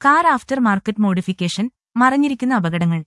car after market modification മറഞ്ഞിരിക്കുന്ന അപകടങ്ങൾ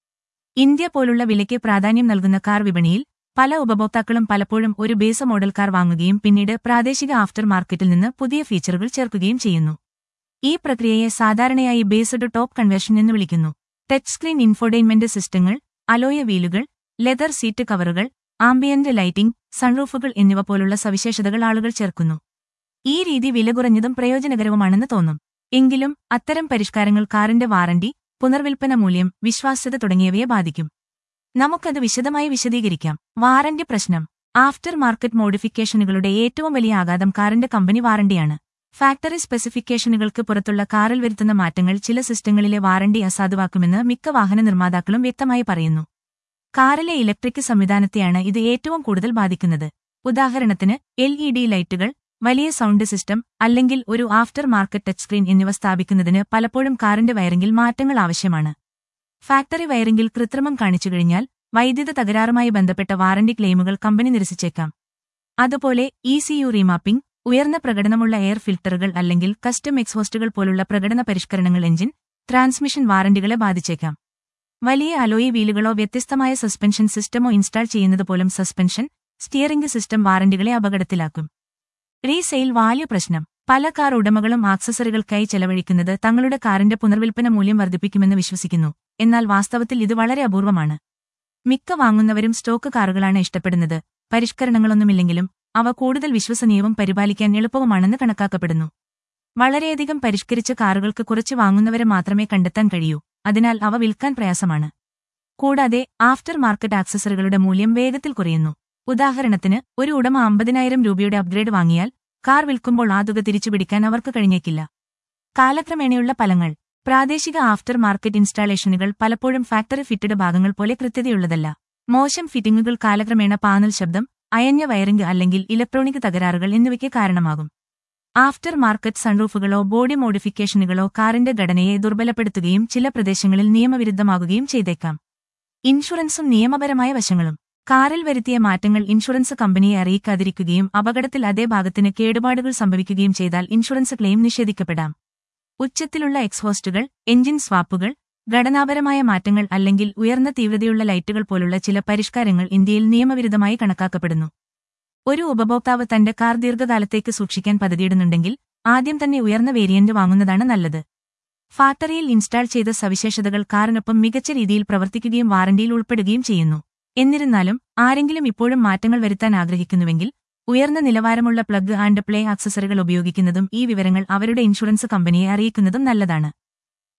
India പോലുള്ള വിലയ്ക്ക് പ്രാധാന്യം നൽകുന്ന കാർ വിപണിയിൽ പല ഉപഭോക്താക്കളും പലപ്പോഴും ഒരു ബേസ് മോഡൽ കാർ വാങ്ങുകയും പിന്നീട് പ്രാദേശിക ആഫ്റ്റർ മാർക്കറ്റിൽ നിന്ന് പുതിയ ഫീച്ചറുകൾ ചേർക്കുകയും ചെയ്യുന്നു ഈ പ്രക്രിയയെ സാധാരണയായി ബേസ്ഡ് ടോപ്പ് കൺവേർഷൻ എന്ന് വിളിക്കുന്നു ടച്ച് സ്ക്രീൻ ഇൻഫോർടൈൻമെന്റ് സിസ്റ്റങ്ങൾ അലോയ വീലുകൾ ലെതർ സീറ്റ് കവറുകൾ ആംബിയന്റ് ലൈറ്റിംഗ് സൺറൂഫുകൾ എന്നിവ പോലുള്ള സവിശേഷതകൾ ആളുകൾ ചേർക്കുന്നു ഈ രീതി വില കുറഞ്ഞതും പ്രയോജനകരവുമാണെന്ന് തോന്നും എങ്കിലും അത്തരം പരിഷ്കാരങ്ങൾ കാറിന്റെ വാറന്റി പുനർവിൽപ്പന മൂല്യം വിശ്വാസ്യത തുടങ്ങിയവയെ ബാധിക്കും നമുക്കത് വിശദമായി വിശദീകരിക്കാം വാറന്റി പ്രശ്നം ആഫ്റ്റർ മാർക്കറ്റ് മോഡിഫിക്കേഷനുകളുടെ ഏറ്റവും വലിയ ആഘാതം കാറിന്റെ കമ്പനി വാറന്റിയാണ് ഫാക്ടറി സ്പെസിഫിക്കേഷനുകൾക്ക് പുറത്തുള്ള കാറിൽ വരുത്തുന്ന മാറ്റങ്ങൾ ചില സിസ്റ്റങ്ങളിലെ വാറന്റി അസാധുവാക്കുമെന്ന് മിക്ക വാഹന നിർമ്മാതാക്കളും വ്യക്തമായി പറയുന്നു കാറിലെ ഇലക്ട്രിക് സംവിധാനത്തെയാണ് ഇത് ഏറ്റവും കൂടുതൽ ബാധിക്കുന്നത് ഉദാഹരണത്തിന് എൽ ഇ ഡി ലൈറ്റുകൾ വലിയ സൗണ്ട് സിസ്റ്റം അല്ലെങ്കിൽ ഒരു ആഫ്റ്റർ മാർക്കറ്റ് ടച്ച് സ്ക്രീൻ എന്നിവ സ്ഥാപിക്കുന്നതിന് പലപ്പോഴും കാറിന്റെ വയറിംഗിൽ മാറ്റങ്ങൾ ആവശ്യമാണ് ഫാക്ടറി വയറിംഗിൽ കൃത്രിമം കാണിച്ചു കഴിഞ്ഞാൽ വൈദ്യുത തകരാറുമായി ബന്ധപ്പെട്ട വാറന്റി ക്ലെയിമുകൾ കമ്പനി നിരസിച്ചേക്കാം അതുപോലെ ഇ സി യു റീമാപ്പിംഗ് ഉയർന്ന പ്രകടനമുള്ള എയർ ഫിൽട്ടറുകൾ അല്ലെങ്കിൽ കസ്റ്റം എക്സ്ഹോസ്റ്റുകൾ പോലുള്ള പ്രകടന പരിഷ്കരണങ്ങൾ എഞ്ചിൻ ട്രാൻസ്മിഷൻ വാറന്റികളെ ബാധിച്ചേക്കാം വലിയ അലോയി വീലുകളോ വ്യത്യസ്തമായ സസ്പെൻഷൻ സിസ്റ്റമോ ഇൻസ്റ്റാൾ ചെയ്യുന്നത് പോലും സസ്പെൻഷൻ സ്റ്റിയറിംഗ് സിസ്റ്റം വാറന്റികളെ അപകടത്തിലാക്കും റീസെയിൽ വാല്യൂ പ്രശ്നം പല കാർ ഉടമകളും ആക്സസറികൾക്കായി ചെലവഴിക്കുന്നത് തങ്ങളുടെ കാറിന്റെ പുനർവിൽപ്പന മൂല്യം വർദ്ധിപ്പിക്കുമെന്ന് വിശ്വസിക്കുന്നു എന്നാൽ വാസ്തവത്തിൽ ഇത് വളരെ അപൂർവമാണ് മിക്ക വാങ്ങുന്നവരും സ്റ്റോക്ക് കാറുകളാണ് ഇഷ്ടപ്പെടുന്നത് പരിഷ്കരണങ്ങളൊന്നുമില്ലെങ്കിലും അവ കൂടുതൽ വിശ്വസനീയവും പരിപാലിക്കാൻ എളുപ്പവുമാണെന്ന് കണക്കാക്കപ്പെടുന്നു വളരെയധികം പരിഷ്കരിച്ച കാറുകൾക്ക് കുറച്ച് വാങ്ങുന്നവരെ മാത്രമേ കണ്ടെത്താൻ കഴിയൂ അതിനാൽ അവ വിൽക്കാൻ പ്രയാസമാണ് കൂടാതെ ആഫ്റ്റർ മാർക്കറ്റ് ആക്സസറികളുടെ മൂല്യം വേഗത്തിൽ കുറയുന്നു ഉദാഹരണത്തിന് ഒരു ഉടമ അമ്പതിനായിരം രൂപയുടെ അപ്ഗ്രേഡ് വാങ്ങിയാൽ കാർ വിൽക്കുമ്പോൾ ആ തുക തിരിച്ചുപിടിക്കാൻ അവർക്ക് കഴിഞ്ഞേക്കില്ല കാലക്രമേണയുള്ള ഫലങ്ങൾ പ്രാദേശിക ആഫ്റ്റർ മാർക്കറ്റ് ഇൻസ്റ്റാളേഷനുകൾ പലപ്പോഴും ഫാക്ടറി ഫിറ്റഡ് ഭാഗങ്ങൾ പോലെ കൃത്യതയുള്ളതല്ല മോശം ഫിറ്റിംഗുകൾ കാലക്രമേണ പാനൽ ശബ്ദം അയഞ്ഞ വയറിംഗ് അല്ലെങ്കിൽ ഇലക്ട്രോണിക് തകരാറുകൾ എന്നിവയ്ക്ക് കാരണമാകും ആഫ്റ്റർ മാർക്കറ്റ് സൺറൂഫുകളോ ബോഡി മോഡിഫിക്കേഷനുകളോ കാറിന്റെ ഘടനയെ ദുർബലപ്പെടുത്തുകയും ചില പ്രദേശങ്ങളിൽ നിയമവിരുദ്ധമാകുകയും ചെയ്തേക്കാം ഇൻഷുറൻസും നിയമപരമായ വശങ്ങളും കാറിൽ വരുത്തിയ മാറ്റങ്ങൾ ഇൻഷുറൻസ് കമ്പനിയെ അറിയിക്കാതിരിക്കുകയും അപകടത്തിൽ അതേ ഭാഗത്തിന് കേടുപാടുകൾ സംഭവിക്കുകയും ചെയ്താൽ ഇൻഷുറൻസ് ക്ലെയിം നിഷേധിക്കപ്പെടാം ഉച്ചത്തിലുള്ള എക്സ്ഹോസ്റ്റുകൾ എഞ്ചിൻ സ്വാപ്പുകൾ ഘടനാപരമായ മാറ്റങ്ങൾ അല്ലെങ്കിൽ ഉയർന്ന തീവ്രതയുള്ള ലൈറ്റുകൾ പോലുള്ള ചില പരിഷ്കാരങ്ങൾ ഇന്ത്യയിൽ നിയമവിരുദ്ധമായി കണക്കാക്കപ്പെടുന്നു ഒരു ഉപഭോക്താവ് തന്റെ കാർ ദീർഘകാലത്തേക്ക് സൂക്ഷിക്കാൻ പദ്ധതിയിടുന്നുണ്ടെങ്കിൽ ആദ്യം തന്നെ ഉയർന്ന വേരിയന്റ് വാങ്ങുന്നതാണ് നല്ലത് ഫാക്ടറിയിൽ ഇൻസ്റ്റാൾ ചെയ്ത സവിശേഷതകൾ കാറിനൊപ്പം മികച്ച രീതിയിൽ പ്രവർത്തിക്കുകയും വാറന്റിയിൽ ഉൾപ്പെടുകയും ചെയ്യുന്നു എന്നിരുന്നാലും ആരെങ്കിലും ഇപ്പോഴും മാറ്റങ്ങൾ വരുത്താൻ ആഗ്രഹിക്കുന്നുവെങ്കിൽ ഉയർന്ന നിലവാരമുള്ള പ്ലഗ് ആൻഡ് പ്ലേ ആക്സസറികൾ ഉപയോഗിക്കുന്നതും ഈ വിവരങ്ങൾ അവരുടെ ഇൻഷുറൻസ് കമ്പനിയെ അറിയിക്കുന്നതും നല്ലതാണ്